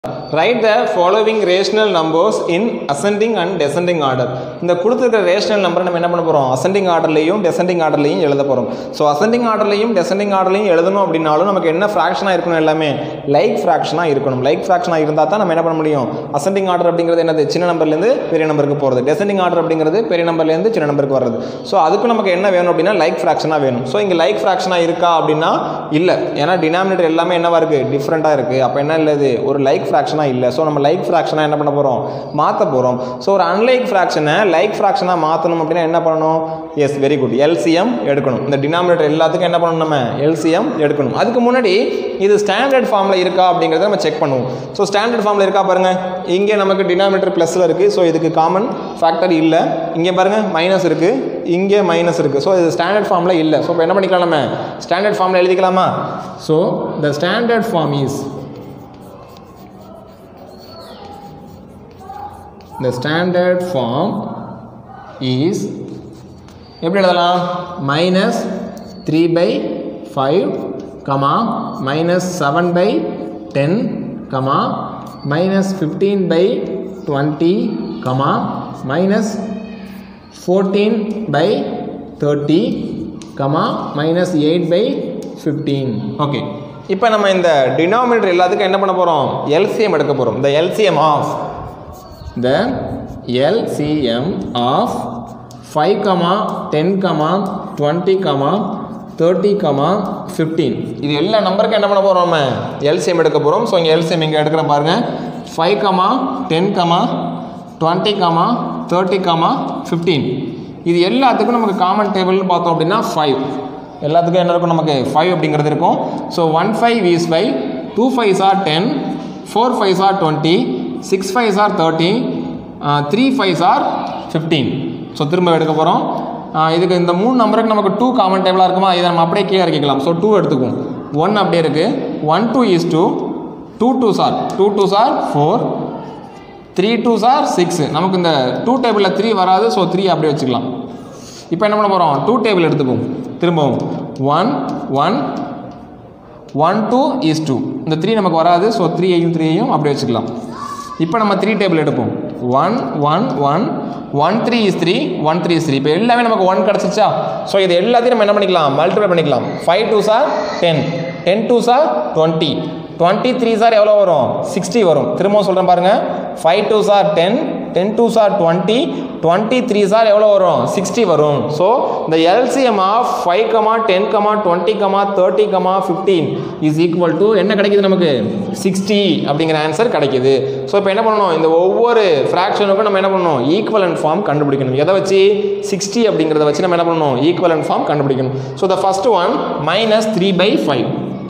right the following rational numbers in ascending and descending order இந்த கொடுத்துருக்க rational number நம்ம என்ன பண்ண போகிறோம் அசெண்டிங் ஆர்டர்லையும் டெசெண்டிங் ஆர்டர்லையும் எழுத போகிறோம் ஸோ அசெண்டிங் ஆர்டர்லையும் டெசெண்டிங் ஆர்டர்லையும் எழுதணும் அப்படின்னாலும் நமக்கு என்ன ஃப்ராக்ஷனாக இருக்கணும் எல்லாமே லைக் ஃப்ராக்ஷனாக இருக்கணும் லைக் ஃப்ராக்ஷனாக இருந்தால் தான் நம்ம என்ன பண்ண முடியும் அசெண்டிங் ஆர்டர் அப்படிங்கிறது என்னது சின்ன நம்பர்லேருந்து பெரிய நம்பருக்கு போகிறது டெசெண்டிங் ஆர்டர் அப்படிங்கிறது பெரிய நம்பர்லேருந்து சின்ன நம்பருக்கு வர்றது ஸோ அதுக்கு நமக்கு என்ன வேணும் அப்படின்னா லைக் ஃப்ராக்ஷனாக வேணும் ஸோ இங்கே லைக் ஃப்ராக்ஷனாக இருக்கா அப்படின்னா இல்லை ஏன்னா டினாமினேட்டர் எல்லாமே என்னவா இருக்குது டிஃப்ரெண்ட்டாக இருக்குது அப்போ என்ன இல்லை இது ஒரு லைக் ஃப்ராக்ஷனாக இல்லை ஸோ நம்ம லைக் ஃப்ராக்ஷனாக என்ன பண்ண போகிறோம் மாற்ற போகிறோம் ஸோ ஒரு அன்லைக் ஃப்ராக்ஷனை லைக் ஃப்ராக்ஷனாக மாற்றணும் அப்படின்னா என்ன பண்ணணும் எஸ் வெரி குட் எல்சிஎம் எடுக்கணும் இந்த டினாமினேட்டர் எல்லாத்துக்கும் என்ன பண்ணணும் நம்ம எல்சிஎம் எடுக்கணும் அதுக்கு முன்னாடி இது ஸ்டாண்டர்ட் ஃபார்மில் இருக்கா அப்படிங்கிறத நம்ம செக் பண்ணுவோம் ஸோ ஸ்டாண்டர்ட் ஃபார்மில் இருக்கா பாருங்கள் இங்கே நமக்கு டினாமினேட்டர் ப்ளஸில் இருக்குது ஸோ இதுக்கு காமன் ஃபேக்டர் இல்லை இங்கே பாருங்கள் மைனஸ் இருக்குது இங்கே மைனஸ் இருக்குது ஸோ இது ஸ்டாண்டர்ட் ஃபார்மில் இல்லை ஸோ இப்போ என்ன பண்ணிக்கலாம் நம்ம ஸ்டாண்டர்ட் ஃபார்மில் எழுதிக்கலாமா so the standard form is the standard form is எப்படி எழுதலாம் minus three by five comma minus seven by ten comma minus fifteen by twenty comma minus fourteen by thirty comma minus eight by fifteen okay இப்போ நம்ம இந்த denominator எல்லாத்துக்கும் என்ன பண்ண போகிறோம் LCM எடுக்க போகிறோம் இந்த LCM of the LCM of 5 comma 10 comma 20 comma 30 comma 15 இது எல்லா நம்பருக்கும் என்ன பண்ண போகிறோம் நம்ம எல்சிஎம் எடுக்க போகிறோம் ஸோ இங்கே எல்சிஎம் இங்கே எடுக்கிற பாருங்க five comma ten comma twenty comma thirty comma fifteen இது எல்லாத்துக்கும் நமக்கு காமன் டேபிள்னு பார்த்தோம் அப்படின்னா ஃபைவ் எல்லாத்துக்கும் என்ன இருக்கும் நமக்கு ஃபைவ் அப்படிங்கிறது இருக்கும் so one five is five two fives are ten four fives are twenty six fives are thirty three fives are fifteen so திரும்ப எடுக்க போகிறோம் இதுக்கு இந்த மூணு நம்பருக்கு நமக்கு டூ காமன் டேபிளாக இருக்குமா இதை நம்ம அப்படியே கீழே இறக்கிக்கலாம் ஸோ டூ எடுத்துக்குவோம் ஒன் அப்படியே இருக்குது one two is two two two are two two are four three two are six நமக்கு இந்த டூ டேபிளில் த்ரீ வராது ஸோ த்ரீ அப்படியே வச்சுக்கலாம் இப்போ என்ன பண்ண போகிறோம் டூ டேபிள் எடுத்துப்போம் திரும்பவும் one one one two is two இந்த த்ரீ நமக்கு வராது ஸோ த்ரீயையும் த்ரீயையும் அப்படியே வச்சுக்கலாம் இப்போ நம்ம த்ரீ டேபிள் எடுப்போம் one one one one three is three one three is three இப்போ எல்லாமே நமக்கு ஒன் கிடச்சிச்சா ஸோ இது எல்லாத்தையும் நம்ம என்ன பண்ணிக்கலாம் மல்டிப்ளை பண்ணிக்கலாம் five two are ten ten two are twenty twenty three are எவ்வளோ வரும் சிக்ஸ்டி வரும் திரும்பவும் சொல்கிறேன் பாருங்கள் five two are ten ten two are twenty twenty three are எவ்வளோ வரும் சிக்ஸ்டி வரும் ஸோ இந்த LCM of five comma ten comma twenty comma thirty comma fifteen is equal to என்ன கிடைக்குது நமக்கு சிக்ஸ்டி அப்படிங்கிற ஆன்சர் கிடைக்குது ஸோ இப்போ என்ன பண்ணணும் இந்த ஒவ்வொரு ஃப்ராக்ஷனுக்கும் நம்ம என்ன பண்ணணும் ஈக்குவலன் ஃபார்ம் கண்டுபிடிக்கணும் எதை வச்சு சிக்ஸ்டி அப்படிங்கிறத வச்சு நம்ம என்ன பண்ணணும் ஈக்குவலன் ஃபார்ம் கண்டுபிடிக்கணும் so the first one minus three by five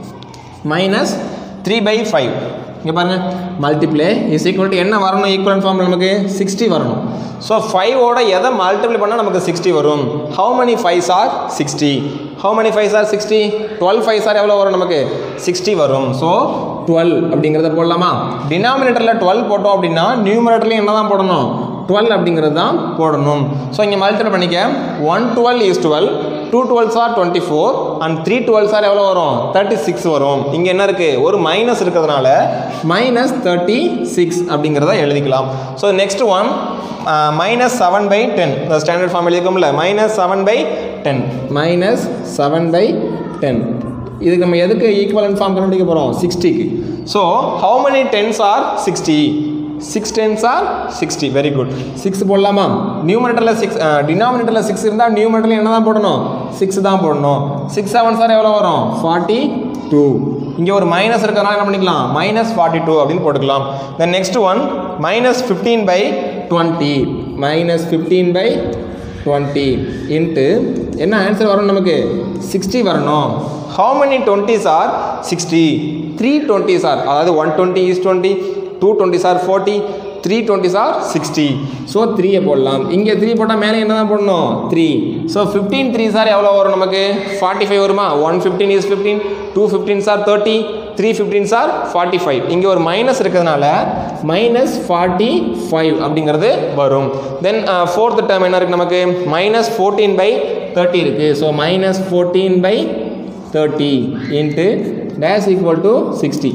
minus three by five இங்கே பாருங்கள் மல்டிப்ளே இஸ் ஈக்குவல் டு என்ன வரணும் ஈக்குவல் ஃபார்ம் நமக்கு சிக்ஸ்டி வரணும் ஸோ ஃபைவோட எதை மல்டிப்ளை பண்ணால் நமக்கு சிக்ஸ்டி வரும் how many fives are sixty how many fives are sixty twelve fives are எவ்வளோ வரும் நமக்கு சிக்ஸ்டி வரும் ஸோ டுவெல் அப்படிங்கிறத போடலாமா டினாமினேட்டரில் டுவெல் போட்டோம் அப்படின்னா நியூமரேட்டர்லையும் என்ன தான் போடணும் டுவெல் அப்படிங்கிறது தான் போடணும் ஸோ இங்கே மல்டிப்ளை பண்ணிக்க one twelve is twelve two twelves are twenty four and three twelves are எவ்வளோ வரும் தேர்ட்டி சிக்ஸ் வரும் இங்கே என்ன இருக்குது ஒரு மைனஸ் இருக்கிறதுனால மைனஸ் தேர்ட்டி சிக்ஸ் அப்படிங்கிறத எழுதிக்கலாம் so next one minus seven by ten இந்த ஸ்டாண்டர்ட் ஃபார்ம் எழுதிக்கோம்ல minus seven by ten minus seven by ten இதுக்கு நம்ம எதுக்கு ஈக்குவலன் ஃபார்ம் கண்டுபிடிக்க போகிறோம் சிக்ஸ்டிக்கு so how many tens are sixty six tens are sixty very good six போடலாமா நியூமரேட்டரில் சிக்ஸ் டினாமினேட்டரில் சிக்ஸ் இருந்தால் நியூமரேட்டரில் என்ன தான் போடணும் சிக்ஸ் தான் போடணும் சிக்ஸ் செவன் சார் எவ்வளோ வரும் ஃபார்ட்டி டூ இங்கே ஒரு மைனஸ் இருக்கிறதுனால என்ன பண்ணிக்கலாம் மைனஸ் ஃபார்ட்டி டூ அப்படின்னு போட்டுக்கலாம் then next one minus fifteen by twenty minus fifteen by twenty into என்ன ஆன்சர் வரும் நமக்கு சிக்ஸ்டி வரணும் how many twenties are sixty three twenties are அதாவது one twenty is twenty two twenties are forty three twenties are sixty so த்ரீயை போடலாம் இங்கே three போட்டால் மேலே என்ன தான் போடணும் three so fifteen three are எவ்வளோ வரும் நமக்கு ஃபார்ட்டி ஃபைவ் வருமா one fifteen is fifteen two fifteen sir thirty three fifteen are forty five இங்கே ஒரு மைனஸ் இருக்கிறதுனால மைனஸ் ஃபார்ட்டி ஃபைவ் அப்படிங்கிறது வரும் தென் ஃபோர்த் டேர்ம் என்ன இருக்குது நமக்கு மைனஸ் ஃபோர்டீன் பை தேர்ட்டி இருக்குது so minus fourteen by thirty into days equal to sixty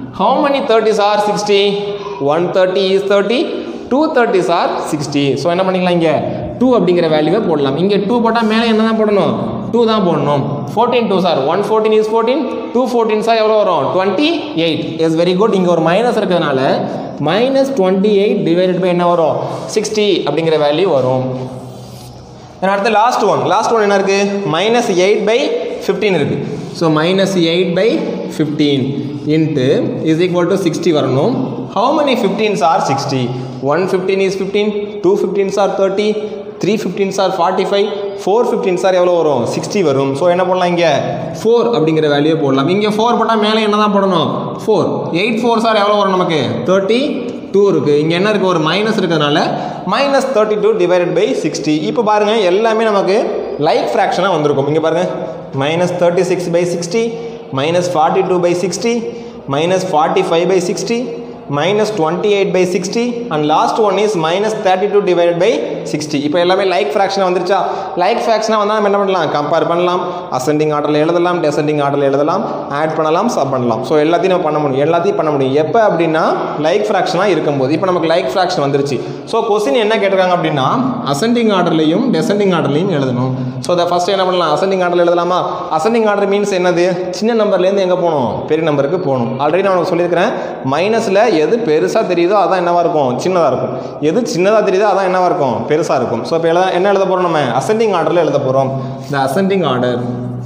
how many 30s are 60 130 is 30 two thirties are sixty so என்ன பண்ணிக்கலாம் இங்கே டூ அப்படிங்கிற வேல்யூவை போடலாம் இங்கே டூ போட்டால் மேலே என்ன தான் போடணும் டூ தான் போடணும் fourteen two are one fourteen is fourteen two fourteen are எவ்வளோ வரும் twenty eight is very good இங்கே ஒரு மைனஸ் இருக்கிறதுனால minus twenty eight divided by என்ன வரும் சிக்ஸ்டி அப்படிங்கிற வேல்யூ வரும் then அடுத்து லாஸ்ட் ஒன் லாஸ்ட் ஒன் என்ன இருக்குது மைனஸ் எயிட் பை ஃபிஃப்டீன் இருக்குது so minus eight by fifteen into is equal to sixty வரணும் how many fifteens are sixty one fifteen is fifteen two fifteens are thirty three fifteens are forty five four fifteens are எவ்வளோ வரும் sixty வரும் so என்ன போடலாம் இங்கே four அப்படிங்கிற value போடலாம் இங்கே ஃபோர் போட்டால் மேலே என்ன தான் போடணும் ஃபோர் எயிட் ஃபோர் சார் எவ்வளோ வரும் நமக்கு தேர்ட்டி டூ இருக்குது இங்கே என்ன இருக்குது ஒரு மைனஸ் இருக்கிறதுனால minus thirty two divided by sixty இப்போ பாருங்கள் எல்லாமே நமக்கு லைக் ஃப்ராக்ஷனாக வந்திருக்கும் இங்கே பாருங்கள் minus thirty six by sixty minus forty two by sixty minus forty five by sixty minus twenty eight by sixty and last one is minus thirty two divided by sixty இப்போ எல்லாமே like ஃப்ராக்ஷனாக வந்துருச்சா like ஃப்ராக்ஷனாக வந்தால் நம்ம என்ன பண்ணலாம் compare பண்ணலாம் ascending ஆர்டரில் எழுதலாம் டெசெண்டிங் ஆர்டரில் எழுதலாம் ஆட் பண்ணலாம் சப் பண்ணலாம் ஸோ எல்லாத்தையும் நம்ம பண்ண முடியும் எல்லாத்தையும் பண்ண முடியும் எப்போ அப்படின்னா லைக் ஃப்ராக்ஷனாக இருக்கும்போது இப்போ நமக்கு லைக் ஃப்ராக்ஷன் வந்துருச்சு ஸோ கொஸ்டின் என்ன கேட்டிருக்காங்க அப்படின்னா அசெண்டிங் ஆர்டர்லையும் டெசெண்டிங் ஆர்டர்லையும் எழுதணும் ஸோ அதை ஃபஸ்ட்டு என்ன பண்ணலாம் அசெண்டிங் ஆர்டர் எழுதலாமா அசெண்டிங் ஆர்டர் மீன்ஸ் என்னது சின்ன நம்பர்லேருந்து எங்கே போகணும் பெரிய நம்பருக்கு போகணும் ஆல்ரெடி நான் உனக்கு சொல்லியிருக்கிறேன் மைனஸில் எது பெருசாக தெரியுதோ அதான் என்னவாக இருக்கும் சின்னதாக இருக்கும் எது சின்னதாக தெரியுதோ அதான் என்னவாக இருக்கும் பெருசாக இருக்கும் ஸோ இப்போ எழுத என்ன எழுத போகிறோம் நம்ம அசெண்டிங் ஆர்டரில் எழுத போகிறோம் இந்த ascending order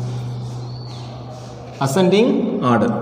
ascending order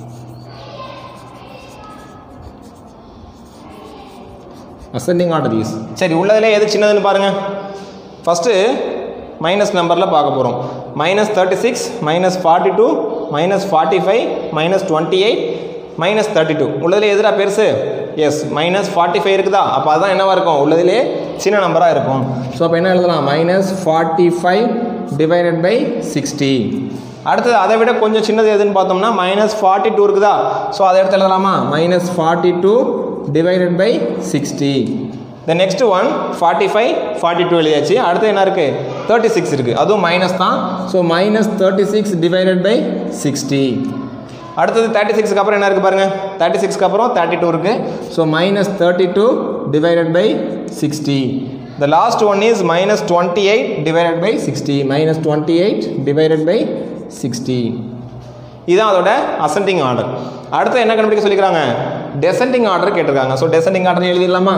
ascending order is சரி உள்ளதிலே எது சின்னதுன்னு பாருங்கள் ஃபஸ்ட்டு மைனஸ் நம்பரில் பார்க்க போகிறோம் minus thirty six minus forty two minus forty five minus twenty eight minus thirty two உள்ளதில் எதுடா பெருசு எஸ் மைனஸ் ஃபார்ட்டி ஃபைவ் இருக்குதா அப்போ அதான் என்னவாக இருக்கும் உள்ளதிலே சின்ன நம்பராக இருக்கும் ஸோ அப்போ என்ன எழுதலாம் minus forty five divided by sixty அடுத்தது அதை விட கொஞ்சம் சின்னது எதுன்னு பார்த்தோம்னா மைனஸ் ஃபார்ட்டி டூ இருக்குதா ஸோ அதை எடுத்து எழுதலாமா minus forty two divided by sixty the next one forty five forty two எழுதியாச்சு அடுத்து என்ன இருக்குது தேர்ட்டி சிக்ஸ் இருக்குது அதுவும் மைனஸ் தான் so minus thirty six divided by sixty அடுத்தது தேர்ட்டி சிக்ஸ்க்கு அப்புறம் என்ன இருக்குது பாருங்கள் தேர்ட்டி சிக்ஸ்க்கு அப்புறம் தேர்ட்டி டூ இருக்குது so minus thirty two divided by sixty the last one is minus twenty eight divided by sixty minus twenty eight divided by sixty இதுதான் அதோட அசெண்டிங் ஆர்டர் அடுத்து என்ன கண்டுபிடிக்க சொல்லிக்கிறாங்க டெசெண்டிங் ஆர்டர் கேட்டிருக்காங்க ஸோ டெசெண்டிங் ஆர்டர் எழுதிடலாமா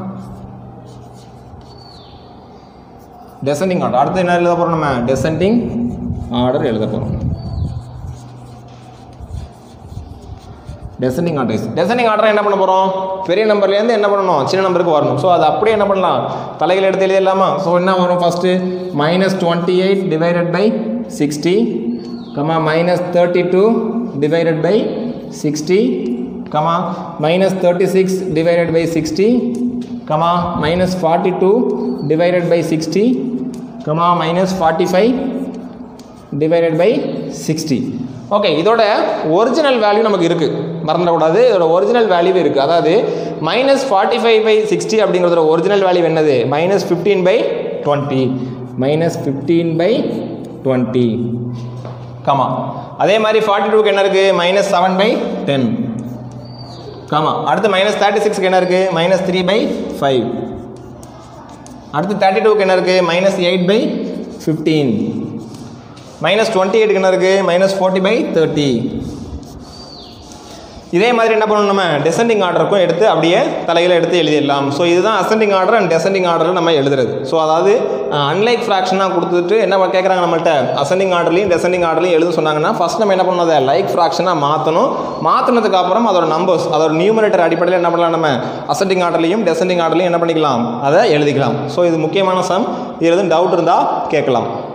descending order அடுத்து என்ன எழுத போகிறோம் நம்ம டெசெண்டிங் ஆர்டர் எழுத போகிறோம் டெசெண்டிங் ஆர்டர் டெசெண்டிங் ஆர்டர் என்ன பண்ண போகிறோம் பெரிய நம்பர்லேருந்து என்ன பண்ணணும் சின்ன நம்பருக்கு வரணும் ஸோ அது அப்படியே என்ன பண்ணலாம் தலைகள் எடுத்து எழுதிடலாமா ஸோ என்ன வரும் first minus twenty eight divided by sixty comma minus thirty two divided by sixty comma minus thirty six divided by sixty comma minus forty two divided by sixty comma minus forty five divided by sixty okay இதோட original value நமக்கு இருக்குது மறந்துடக்கூடாது இதோட original value இருக்குது அதாவது minus forty five by sixty அப்படிங்கிறதோட original value என்னது minus fifteen by twenty minus fifteen by twenty comma அதே மாதிரி ஃபார்ட்டி டூக்கு என்ன இருக்குது minus seven by ten comma அடுத்து மைனஸ் தேர்ட்டி சிக்ஸ்க்கு என்ன இருக்குது மைனஸ் த்ரீ பை ஃபைவ் அடுத்து தேர்ட்டி டூக்கு என்ன இருக்குது minus eight by fifteen minus twenty எயிட்டுக்கு என்ன இருக்குது மைனஸ் ஃபார்ட்டி பை தேர்ட்டி இதே மாதிரி என்ன பண்ணணும் நம்ம டெசெண்டிங் ஆர்டருக்கும் எடுத்து அப்படியே தலையில் எடுத்து எழுதிடலாம் ஸோ இதுதான் அசெண்டிங் ஆர்டர் அண்ட் டெசெண்டிங் ஆர்டரில் நம்ம எழுதுறது ஸோ அதாவது அன்லைக் ஃப்ராக்ஷனாக கொடுத்துட்டு என்ன கேட்குறாங்க நம்மள்ட்ட அசெண்டிங் ஆர்டர்லையும் டெசெண்டிங் ஆர்டர்லையும் எழுத சொன்னாங்கன்னா ஃபஸ்ட் நம்ம என்ன பண்ணணும் அதை லைக் ஃப்ராக்ஷனாக மாற்றணும் மாற்றினதுக்கு அப்புறம் அதோட நம்பர்ஸ் அதோட நியூமரேட்டர் அடிப்படையில் என்ன பண்ணலாம் நம்ம அசெண்டிங் ஆர்டர்லையும் டெசெண்டிங் ஆர்டர்லையும் என்ன பண்ணிக்கலாம் அதை எழுதிக்கலாம் ஸோ இது முக்கியமான சம் இது எதுவும் டவுட் இருந்தால் கேட்கலாம்